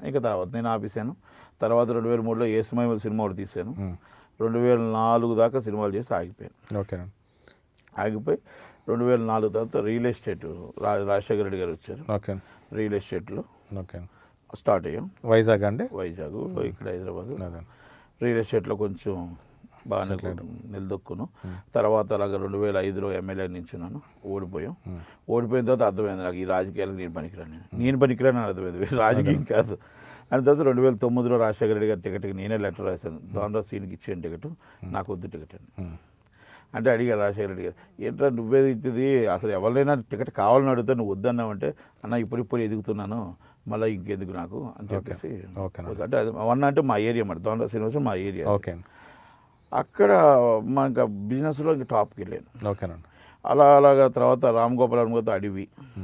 ఇంకా తర్వాత నేను ఆపేసాను తర్వాత రెండు వేల మూడులో ఏ సినిమా సినిమా ఒకటి తీశాను రెండు వేల నాలుగు దాకా సినిమాలు చేసి ఆగిపోయాను ఓకేనండి ఆగిపోయి రెండు వేల నాలుగు తర్వాత రియల్ ఎస్టేట్ రా రాజశేఖర రెడ్డి గారు వచ్చారు ఓకే రియల్ ఎస్టేట్లో ఓకే స్టార్ట్ అయ్యాం వైజాగ్ అండి వైజాగ్ ఇక్కడ హైదరాబాద్ అదే రియల్ ఎస్టేట్లో కొంచెం బాగానే నిలదొక్కును తర్వాత అలాగే రెండు వేల ఐదులో ఎమ్మెల్యే నించున్నాను ఓడిపోయాం ఓడిపోయిన తర్వాత అర్థమైంది నాకు ఈ రాజకీయాలకు నేను పనికిరాను నేను. నేను పనికిరాను అని అర్థమైంది వేరే రాజకీయం కాదు అని తర్వాత రెండు వేల తొమ్మిదిలో రాజశేఖర రెడ్డి గారి టికెట్కి నేనే లెటర్ రాశాను దాంట్లో సీన్కి ఇచ్చాను టికెట్ నాకు వద్దు టికెట్ అని అంటే అడిగారు రాజశేఖర రెడ్డి గారు ఏంట్రా నువ్వే ఇచ్చేది అసలు ఎవరినైనా టికెట్ కావాలని అడిగితే నువ్వు వద్దన్నావంటే అన్న ఇప్పుడు ఇప్పుడు ఎదుగుతున్నాను మళ్ళీ ఇంకెందుకు నాకు అని చెప్పేసి ఓకే అంటే అది వన్ అంటే మా ఏరియా మరి దొండ శ్రీనివాసం మా ఏరియా ఓకే అక్కడ మా ఇంకా బిజినెస్లో ఇంకా టాప్కి వెళ్ళాను ఓకేనండి అలా అలాగా తర్వాత రామ్ గోపాల్ అనుమతి అడవి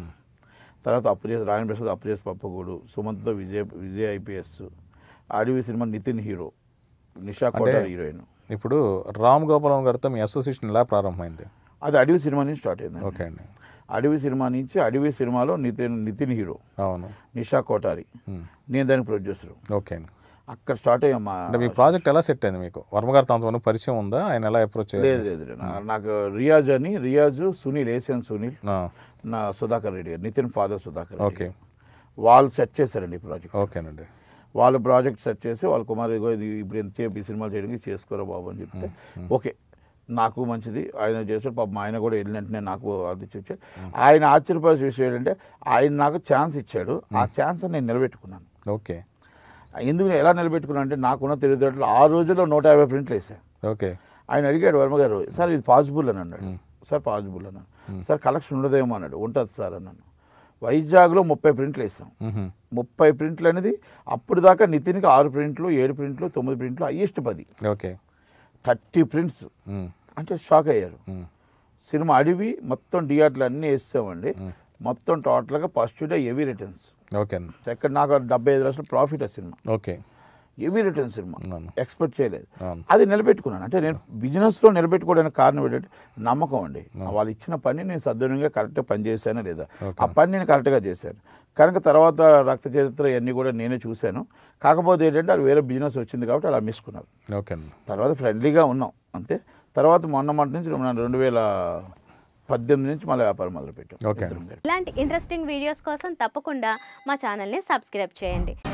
తర్వాత అప్పు చేసి రాయణ ప్రసాద్ అప్పు చేసి పప్పగూడు సుమంత్తో Vijay Vijay IPS Adavi cinema Nitin hero Nisha Kothari heroine ఇప్పుడు రామ్ గోపాలం గారితో మీ అసోసియేషన్ ఎలా ప్రారంభమైంది అది అడవి సినిమా నుంచి స్టార్ట్ అయింది ఓకే అండి అడవి సినిమా నుంచి అడవి సినిమాలో నితిన్ నితిన్ హీరో అవును నిషా కోటారి మ్మ్. నేను దానికి ప్రొడ్యూసర్ ఓకే అండి అక్కడ స్టార్ట్ అయ్యాం మా అంటే మీ ప్రాజెక్ట్ ఎలా సెట్ అయింది మీకు వర్మ గారితో అంతవరకు పరిచయం ఉందా ఆయన ఎలా అప్రోచ్ లేదు లేదు లేదు. నా- నాకు రియాజ్ అని రియాజ్ సునీల్ ఏసియన్ సునీల్ నా సుధాకర్ రెడ్డి గారు నితిన్ ఫాదర్ సుధాకర్ రెడ్డి ఓకే గారు. వాళ్ళు సెట్ చేశారండి ఈ ప్రాజెక్ట్ ఓకేనండి వాళ్ళు ప్రాజెక్ట్ సెట్ చేసి వాళ్ళ కుమార్ ఇదిగో ఇది ఇప్పుడు ఎంత చెప్పి ఈ సినిమాలు చేయడానికి చేసుకోరా బాబు అని చెప్తే ఓకే నాకు మంచిది ఆయన చేశాడు పాపం ఆయన కూడా వెళ్ళినట్టునే నాకు అది ఇచ్చాడు ఆయన ఆశ్చర్యపోయే విషయం ఏంటంటే ఆయన నాకు ఛాన్స్ ఇచ్చాడు ఆ ఛాన్స్ నేను నిలబెట్టుకున్నాను ఓకే ఎందుకు నేను ఎలా నిలబెట్టుకున్నాను అంటే నాకున్న తెలివితేటలు ఆ రోజుల్లో నూట యాభై ప్రింట్లు వేసాను ఓకే ఆయన అడిగాడు వర్మ గారు సార్ ఇది పాసిబుల్ అని అన్నాడు సార్ పాసిబుల్ అన్నాను సార్ కలెక్షన్ ఉండదేమో అన్నాడు ఉంటుంది సార్ అన్నాను వైజాగ్లో ముప్పై ప్రింట్లు వేసాం మ్హూ. ముప్పై ప్రింట్లు అనేది అప్పుడు దాకా నితిన్కి ఆరు ప్రింట్లు ఏడు ప్రింట్లు తొమ్మిది ప్రింట్లు హైయెస్ట్ పది ఓకే థర్టీ ప్రింట్స్ మ్. అంటే షాక్ అయ్యారు మ్. సినిమా అడివి మొత్తం థియేటర్లు అన్నీ వేసామండి మొత్తం టోటల్గా first day heavy returns okay అండి సెకండ్ నాకు డెబ్బై ఐదు లక్షలు ప్రాఫిట్ ఆ cinema okay heavy return cinema అవును. ఎక్స్పెక్ట్ చేయలేదు అవును. అది నిలబెట్టుకున్నాను అంటే నేను బిజినెస్లో నిలబెట్టుకోవడానికి కారణం ఏంటంటే నమ్మకం అండి వాళ్ళు ఇచ్చిన పని నేను సద్వినియోగంగా కరెక్ట్గా పని చేశానా లేదా ఆ పని నేను కరెక్ట్గా చేశాను కనుక తర్వాత రక్త చరిత్ర ఇవన్నీ కూడా నేనే చూశాను కాకపోతే ఏంటంటే అది వేరే బిజినెస్ వచ్చింది కాబట్టి అలా మిస్కున్నారు ఓకే అండి తర్వాత ఫ్రెండ్లీగా ఉన్నాం అంతే తర్వాత మొన్న మాట నుంచి రెండు- రెండు వేల పద్దెనిమిది నుంచి మళ్ళీ వ్యాపారం మొదలుపెట్టాం ఓకే. ఇద్దరం కలిపి. ఇలాంటి ఇంట్రెస్టింగ్ వీడియోస్ కోసం తప్పకుండా మా ఛానల్ని సబ్స్క్రైబ్ చేయండి